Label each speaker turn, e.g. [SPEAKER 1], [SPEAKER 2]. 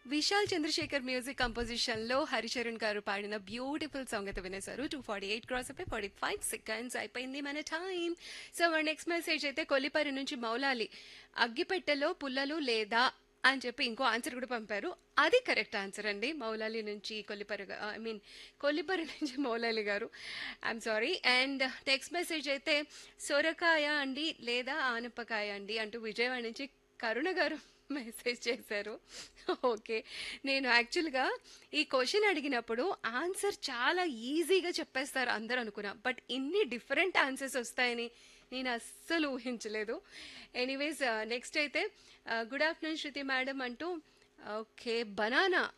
[SPEAKER 1] Vishal Chandrasekhar music composition లో హరిచరణ్ గారు పాడిన బ్యూటిఫుల్ సాంగ్ అయితే వినేశారు టూ ఫార్టీ ఎయిట్ క్రాస్ అయిపోయి ఫార్టీ ఫైవ్ సెకండ్స్ అయిపోయింది మన టైం సో మన నెక్స్ట్ మెసేజ్ అయితే కొల్లిపరి నుంచి మౌలాలి అగ్గిపెట్టెలో పుల్లలు లేదా అని చెప్పి ఇంకో ఆన్సర్ కూడా పంపారు అది కరెక్ట్ ఆన్సర్ అండి మౌలాలి నుంచి కొల్లిపరి ఐ మీన్ కొల్లిపరి నుంచి మౌలాలి గారు I'm sorry and next message అయితే సొరకాయ అండి లేదా ఆనపకాయ అండి అంటూ విజయవాడ నుంచి కరుణ గారు మెసేజ్ చేశారు ఓకే నేను యాక్చువల్గా ఈ క్వశ్చన్ అడిగినప్పుడు ఆన్సర్ చాలా ఈజీగా చెప్పేస్తారు అందరూ అనుకున్నా బట్ ఇన్ని డిఫరెంట్ ఆన్సర్స్ వస్తాయని నేను అస్సలు ఊహించలేదు ఎనీవేస్ నెక్స్ట్ అయితే గుడ్ ఆఫ్టర్నూన్ శృతి మేడం అంటూ ఓకే బనానా